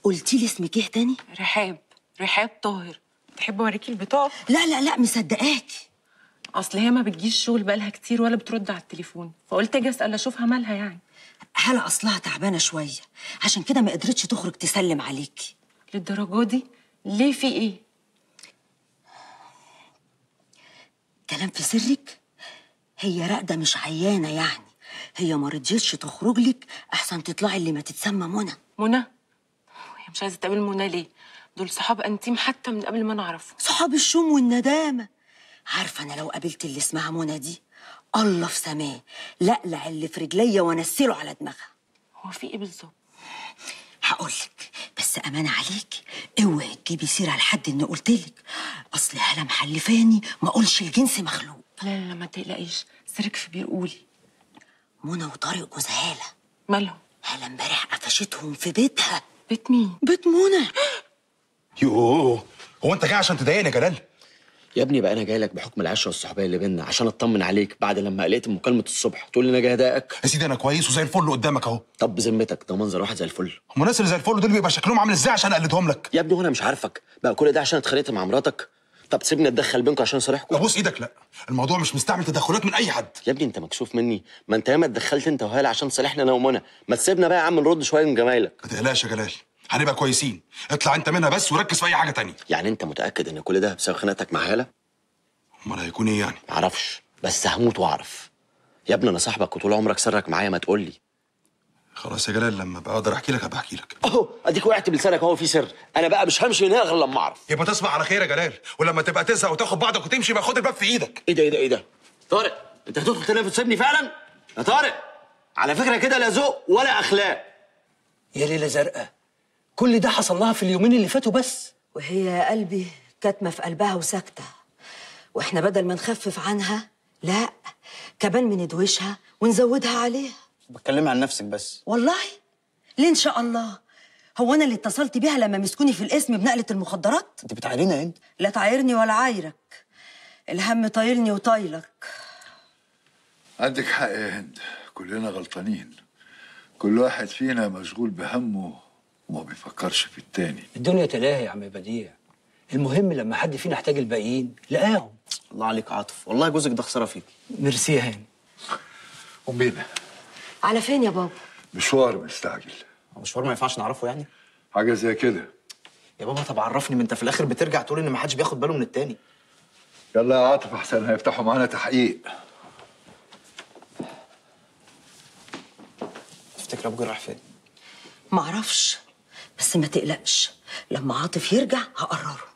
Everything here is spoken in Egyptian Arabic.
قلتي لي اسمك ايه تاني رحاب رحاب طاهر تحب اوريكي البطاقه لا لا لا مصدقاكي اصل هي ما بتجيش شغل بقالها كتير ولا بترد على التليفون فقلت اجي اسال اشوفها مالها يعني هلا اصلها تعبانه شويه عشان كده ما قدرتش تخرج تسلم عليكي للدرجه دي ليه في ايه كلام في سرك هي راقده مش عيانه يعني هي ما رضيتش تخرج لك احسن تطلعي اللي ما تتسمى منى منى هي مش عايزه تقابل منى ليه دول صحاب انتيم حتى من قبل ما نعرفه صحاب الشوم والندامه عارفه انا لو قابلت اللي اسمها منى دي الله في سماه لقلع اللي في رجليا وانسله على دماغها هو في ايه بالظبط هقولك بس امانه عليك اوعي تجيبي سيره لحد اني قلتلك اصل هلا محلفاني ما اقولش الجنس مخلوق لا لا لا ما تقلقيش سرك في بير قولي منى وطارق جوز هاله مالهم هلا امبارح قفشتهم في بيتها بيت مين بيت منى يوه هو انت جاي عشان تضايقني يا جلال يا ابني بقى انا جاي لك بحكم العشره والصحوبيه اللي بينا عشان اطمن عليك بعد لما قلقت من مكالمه الصبح تقول لي انا جاي اضايقك يا سيدي انا كويس وزي الفل قدامك اهو طب بذمتك ده منظر واحد زي الفل هم الناس اللي زي الفل دول بيبقى شكلهم عامل ازاي عشان اقلدهم لك يا ابني وانا مش عارفك بقى كل ده عشان اتخانقت مع مراتك طب سيبني اتدخل بينكم عشان اصالحكم ابوس ايدك لا الموضوع مش مستعمل تدخلات من اي حد يا ابني انت مكسوف مني ما انت ياما اتدخلت انت وهاله عشان تصالحنا انا ومنى ما تسيبنا بقى يا عم نرد شويه من جمايلك ما تقلقش يا جلال هنبقى كويسين اطلع انت منها بس وركز في اي حاجه تانية يعني انت متاكد ان كل ده بسبب خناقتك مع هاله امال هيكون ايه يعني معرفش بس هموت واعرف يا ابني انا صاحبك وطول عمرك سرك معايا ما تقول لي خلاص يا جلال لما بقى اقدر احكي لك هبقى احكي لك اهو اديك وقعت بلسانك اهو في سر انا بقى مش همشي هنا غير لما اعرف يبقى تصبح على خير يا جلال ولما تبقى تزهق وتاخد بعضك وتمشي بقى خد الباب في ايدك ايه ده ايه ده ايه ده طارق انت هتدخل تنام وتسيبني فعلا يا طارق على فكره كده لا ذوق ولا اخلاق يا ليلة زرقاء كل ده حصل لها في اليومين اللي فاتوا بس وهي يا قلبي كاتمه في قلبها وساكته واحنا بدل ما نخفف عنها لا كمان بندوشها ونزودها عليها بتكلمي عن نفسك بس والله ليه ان شاء الله هو انا اللي اتصلت بيها لما مسكوني في الاسم بنقله المخدرات انت بتعايرينا انت لا تعايرني ولا عايرك الهم طايلني وطايلك عندك حق يا هند كلنا غلطانين كل واحد فينا مشغول بهمه وما بيفكرش في التاني الدنيا تلاهي يا عم بديع المهم لما حد فينا احتاج الباقيين لقاهم الله عليك عاطف والله جوزك ده خساره فيك ميرسي يا هاني أمينة على فين يا بابا مشوار مستعجل هو مشوار ما ينفعش نعرفه يعني حاجة زي كده يا بابا طب عرفني ما انت في الاخر بترجع تقول ان ما حدش بياخد باله من التاني يلا يا عاطف أحسن هيفتحوا معانا تحقيق تفتكر ابوجي رايح فين معرفش بس ما تقلقش لما عاطف يرجع هقرره